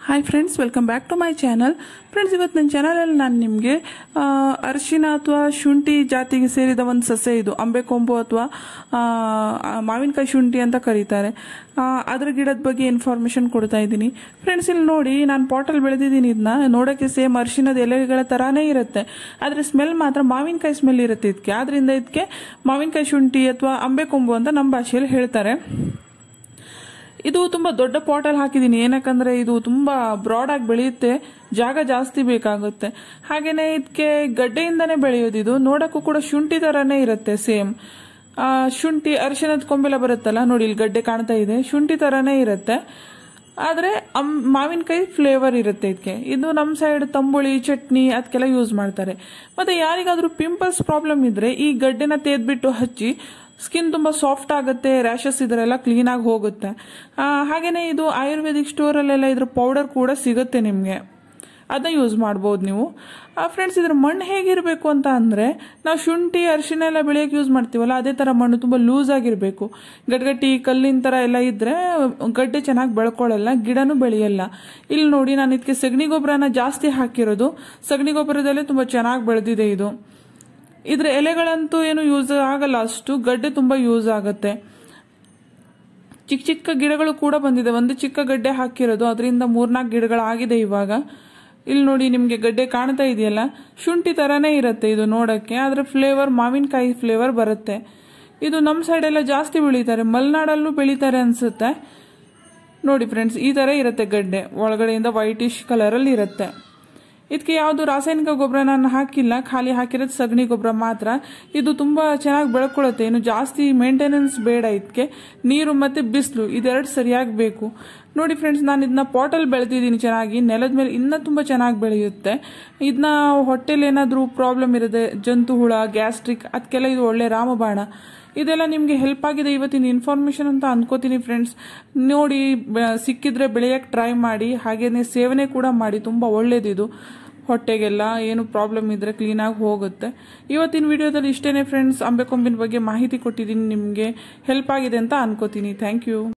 hi friends welcome back to my channel friends ಇವತ್ತು ನನ್ನ ಚಾನಲಲ್ಲಿ ನಾನು ನಿಮಗೆ ಅರಿಶಿನ ಅಥವಾ ಶುಂಠಿ ಜಾತಿಗೆ ಸೇರಿದ ಒಂದು ಸಸ್ಯ ಇದು ಅಂಬೆಕೊಂಬು ಅಥವಾ ಮಾವಿನಕಾಯಿ ಶುಂಠಿ ಅಂತ ಕರೀತಾರೆ ಆ, ಅದ್ರ ಗಿಡದ ಬಗ್ಗೆ ಇನ್ಫಾರ್ಮೇಶನ್ ಕೊಡ್ತಾ ಇದ್ದೀನಿ ಫ್ರೆಂಡ್ಸ್ ಇಲ್ಲಿ ನೋಡಿ ನಾನು ಪಾಟಲ್ಲಿ ಬೆಳೆದಿದ್ದೀನಿ ಇದನ್ನ ನೋಡೋಕ್ಕೆ ಸೇಮ್ ಅರಿಶಿನದ ಎಲೆಗಳ ಥರಾನೇ ಇರುತ್ತೆ ಆದರೆ ಸ್ಮೆಲ್ ಮಾತ್ರ ಮಾವಿನಕಾಯಿ ಸ್ಮೆಲ್ ಇರುತ್ತೆ ಇದಕ್ಕೆ ಆದ್ರಿಂದ ಇದಕ್ಕೆ ಮಾವಿನಕಾಯಿ ಶುಂಠಿ ಅಥವಾ ಅಂಬೆಕೊಂಬು ಅಂತ ನಮ್ಮ ಭಾಷೆಯಲ್ಲಿ ಹೇಳ್ತಾರೆ ಇದು ತುಂಬಾ ದೊಡ್ಡ ಪಾಟಲ್ಲಿ ಹಾಕಿದ್ದೀನಿ ಏನಕ್ಕಂದ್ರೆ ಇದು ತುಂಬಾ ಬ್ರಾಡ್ ಆಗಿ ಬೆಳೆಯುತ್ತೆ ಜಾಗ ಜಾಸ್ತಿ ಬೇಕಾಗುತ್ತೆ ಹಾಗೇನೆ ಇದಕ್ಕೆ ಗಡ್ಡೆಯಿಂದನೇ ಬೆಳೆಯೋದು ಇದು ನೋಡಕ್ಕೂ ಕೂಡ ಶುಂಠಿ ತರನೇ ಇರುತ್ತೆ ಸೇಮ್ ಶುಂಠಿ ಅರಿಶಿನದ ಕೊಂಬೆಲ್ಲ ಬರುತ್ತಲ್ಲ ನೋಡಿ ಇಲ್ಲಿ ಗಡ್ಡೆ ಕಾಣ್ತಾ ಇದೆ ಶುಂಠಿ ತರನೇ ಇರುತ್ತೆ ಆದ್ರೆ ಅಮ್ ಮಾವಿನಕಾಯಿ ಫ್ಲೇವರ್ ಇರುತ್ತೆ ಇದಕ್ಕೆ ಇದು ನಮ್ಮ ಸೈಡ್ ತಂಬುಳಿ ಚಟ್ನಿ ಅದಕ್ಕೆಲ್ಲ ಯೂಸ್ ಮಾಡ್ತಾರೆ ಮತ್ತೆ ಯಾರಿಗಾದ್ರೂ ಪಿಂಪಲ್ಸ್ ಪ್ರಾಬ್ಲಮ್ ಇದ್ರೆ ಈ ಗಡ್ಡೆನ ತೆಗೆದ್ಬಿಟ್ಟು ಹಚ್ಚಿ ಸ್ಕಿನ್ ತುಂಬಾ ಸಾಫ್ಟ್ ಆಗುತ್ತೆ ರ್ಯಾಷಸ್ ಇದರೆಲ್ಲ ಕ್ಲೀನ್ ಆಗಿ ಹೋಗುತ್ತೆ ಆ, ಹಾಗೇನೆ ಇದು ಆಯುರ್ವೇದಿಕ್ ಸ್ಟೋರಲ್ಲೆಲ್ಲ ಇದ್ರ ಪೌಡರ್ ಕೂಡ ಸಿಗುತ್ತೆ ನಿಮಗೆ ಅದನ್ನ ಯೂಸ್ ಮಾಡ್ಬೋದು ನೀವು ಫ್ರೆಂಡ್ಸ್ ಇದ್ರ ಮಣ್ಣು ಹೇಗಿರಬೇಕು ಅಂತ ಅಂದರೆ ನಾವು ಶುಂಠಿ ಅರಿಶಿನ ಎಲ್ಲ ಬೆಳೆಯೋಕೆ ಯೂಸ್ ಮಾಡ್ತೀವಲ್ಲ ಅದೇ ಥರ ಮಣ್ಣು ತುಂಬ ಲೂಸ್ ಆಗಿರಬೇಕು ಗಡ್ಗಟ್ಟಿ ಕಲ್ಲಿನ ಥರ ಎಲ್ಲ ಇದ್ದರೆ ಗಡ್ಡೆ ಚೆನ್ನಾಗಿ ಬೆಳ್ಕೊಳ್ಳಲ್ಲ ಗಿಡನೂ ಬೆಳೆಯಲ್ಲ ಇಲ್ಲಿ ನೋಡಿ ನಾನು ಇದಕ್ಕೆ ಸಗಣಿ ಗೊಬ್ಬರನ ಜಾಸ್ತಿ ಹಾಕಿರೋದು ಸಗಣಿ ಗೊಬ್ಬರದಲ್ಲೇ ತುಂಬ ಚೆನ್ನಾಗಿ ಬೆಳೆದಿದೆ ಇದು ಇದ್ರ ಎಲೆಗಳಂತೂ ಏನು ಯೂಸ್ ಆಗಲ್ಲ ಅಷ್ಟು ಗಡ್ಡೆ ತುಂಬ ಯೂಸ್ ಆಗುತ್ತೆ ಚಿಕ್ಕ ಚಿಕ್ಕ ಗಿಡಗಳು ಕೂಡ ಬಂದಿದೆ ಒಂದು ಚಿಕ್ಕ ಗಡ್ಡೆ ಹಾಕಿರೋದು ಅದರಿಂದ ಮೂರ್ನಾಲ್ಕು ಗಿಡಗಳಾಗಿದೆ ಇವಾಗ ಇಲ್ಲಿ ನೋಡಿ ನಿಮಗೆ ಗಡ್ಡೆ ಕಾಣ್ತಾ ಇದೆಯಲ್ಲ ಶುಂಠಿ ಥರನೇ ಇರುತ್ತೆ ಇದು ನೋಡೋಕ್ಕೆ ಆದರೆ ಫ್ಲೇವರ್ ಮಾವಿನಕಾಯಿ ಫ್ಲೇವರ್ ಬರುತ್ತೆ ಇದು ನಮ್ಮ ಸೈಡೆಲ್ಲ ಜಾಸ್ತಿ ಬೆಳೀತಾರೆ ಮಲೆನಾಡಲ್ಲೂ ಬೆಳೀತಾರೆ ಅನ್ಸುತ್ತೆ ನೋಡಿ ಫ್ರೆಂಡ್ಸ್ ಈ ಥರ ಇರುತ್ತೆ ಗಡ್ಡೆ ಒಳಗಡೆಯಿಂದ ವೈಟಿಶ್ ಕಲರಲ್ಲಿ ಇರುತ್ತೆ ಇದಕ್ಕೆ ಯಾವುದು ರಾಸಾಯನಿಕ ಗೊಬ್ಬರ ನಾನು ಹಾಕಿಲ್ಲ ಖಾಲಿ ಹಾಕಿರೋದು ಸಗಣಿ ಗೊಬ್ಬರ ಮಾತ್ರ ಇದು ತುಂಬಾ ಚೆನ್ನಾಗಿ ಬೆಳ್ಕೊಳ್ಳುತ್ತೆ ಏನು ಜಾಸ್ತಿ ಮೇಂಟೆನೆನ್ಸ್ ಬೇಡ ಇದಕ್ಕೆ ನೀರು ಮತ್ತೆ ಬಿಸಿಲು ಇದೆರಡು ಸರಿಯಾಗಿ ಬೇಕು ನೋಡಿ ಫ್ರೆಂಡ್ಸ್ ನಾನು ಇದನ್ನ ಪಾಟಲ್ಲಿ ಬೆಳೆದಿದ್ದೀನಿ ಚೆನ್ನಾಗಿ ನೆಲದ ಮೇಲೆ ಇನ್ನೂ ತುಂಬ ಚೆನ್ನಾಗಿ ಬೆಳೆಯುತ್ತೆ ಇದನ್ನ ಹೊಟ್ಟೆಲಿ ಏನಾದರೂ ಪ್ರಾಬ್ಲಮ್ ಇರುತ್ತೆ ಜಂತು ಹುಳ ಗ್ಯಾಸ್ಟ್ರಿಕ್ ಅದಕ್ಕೆಲ್ಲ ಇದು ಒಳ್ಳೆ ರಾಮಬಾಣ ಇದೆಲ್ಲ ನಿಮಗೆ ಹೆಲ್ಪ್ ಆಗಿದೆ ಇವತ್ತಿನ ಇನ್ಫಾರ್ಮೇಶನ್ ಅಂತ ಅನ್ಕೋತೀನಿ ಫ್ರೆಂಡ್ಸ್ ನೋಡಿ ಬ- ಸಿಕ್ಕಿದ್ರೆ ಬೆಳೆಯಕ್ಕೆ ಟ್ರೈ ಮಾಡಿ ಹಾಗೇನೆ ಸೇವನೆ ಕೂಡ ಮಾಡಿ ತುಂಬ ಒಳ್ಳೇದಿದು ಹೊಟ್ಟೆಗೆಲ್ಲ ಏನು ಪ್ರಾಬ್ಲಮ್ ಇದ್ರೆ ಕ್ಲೀನಾಗಿ ಹೋಗುತ್ತೆ ಇವತ್ತಿನ ವಿಡಿಯೋದಲ್ಲಿ ಇಷ್ಟೇನೆ ಫ್ರೆಂಡ್ಸ್ ಅಂಬೆಕೊಂಬಿನ ಬಗ್ಗೆ ಮಾಹಿತಿ ಕೊಟ್ಟಿದ್ದೀನಿ ನಿಮಗೆ ಹೆಲ್ಪ್ ಆಗಿದೆ ಅಂತ ಅನ್ಕೋತೀನಿ ಥ್ಯಾಂಕ್ ಯು